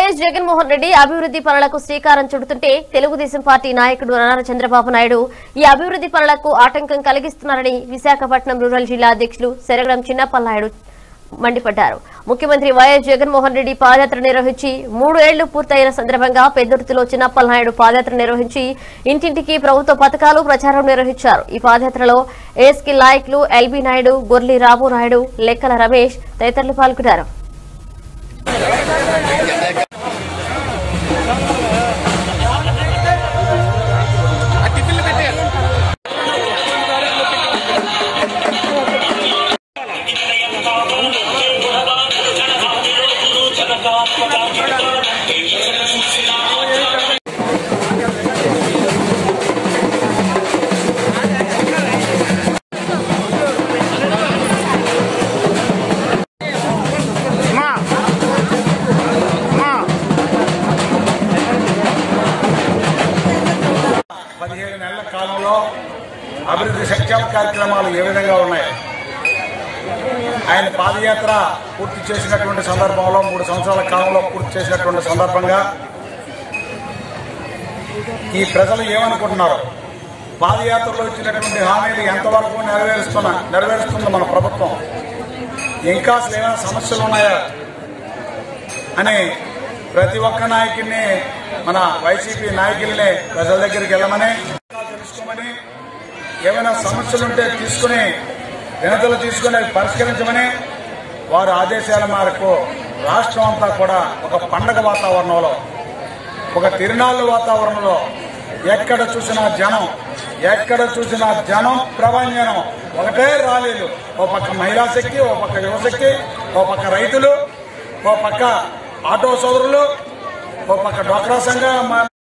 YS Jaganmohan Reddy అభివృద్ధి పనులకు శ్రీకారం చుడుతుంటే తెలుగుదేశం పార్టీ నాయకుడు నారా చంద్రబాబు నాయుడు ఈ అభివృద్ధి పనులకు ఆటంకం కలిగిస్తున్నారని విశాఖపట్నం రూరల్ జిల్లా అధ్యక్షులు శరగడం చిన్నప్పలనాయుడు మండిపడ్డారు ముఖ్యమంత్రి వైఎస్ జగన్మోహన్ రెడ్డి పాదయాత్ర నిర్వహించి మూడు ఏళ్లు పూర్తయిన సందర్భంగా పెద్దుర్తిలో చిన్నప్పలనాయుడు పాదయాత్ర నిర్వహించి ఇంటింటికి ప్రభుత్వ పథకాలు ప్రచారం నిర్వహించారు ఈ పాదయాత్రలో ఏఎస్కి నాయకులు ఎల్బీ నాయుడు గొర్లి రాబు నాయుడు లెక్కల రమేష్ తదితరులు పాల్గొన్నారు అమ్మా అమ్మా పదిహేడు నెలల కాలంలో అభివృద్ధి సంక్షేమ కార్యక్రమాలు ఏ విధంగా ఉన్నాయి ఆయన పాదయాత్ర పూర్తి చేసినటువంటి సందర్భంలో మూడు సంవత్సరాల కాలంలో పూర్తి చేసినటువంటి సందర్భంగా ఈ ప్రజలు ఏమనుకుంటున్నారు పాదయాత్రలో ఇచ్చినటువంటి హామీలు ఎంతవరకు నెరవేరుస్తున్నా నెరవేరుస్తుంది మన ప్రభుత్వం ఇంకా అసలు ఏమైనా సమస్యలు ఉన్నాయా అని ప్రతి ఒక్క నాయకుడిని మన వైసీపీ నాయకుల్ని ప్రజల దగ్గరికి వెళ్ళమని తెలుసుకోమని ఏమైనా సమస్యలు ఉంటే తీసుకుని వినతులు తీసుకుని అవి పరిష్కరించమని వారి ఆదేశాల మేరకు రాష్ట్రం అంతా కూడా ఒక పండగ వాతావరణంలో ఒక తిరునాళ్ళ వాతావరణంలో ఎక్కడ చూసినా జనం ఎక్కడ చూసినా జనం ప్రభంజనం ఒకటే రాలేదు ఓ పక్క మహిళా శక్తి ఓ పక్క యువశక్తి ఓ పక్క రైతులు ఓ పక్క ఆటో సోదరులు ఓ పక్క డ్వాక్రా సంఘ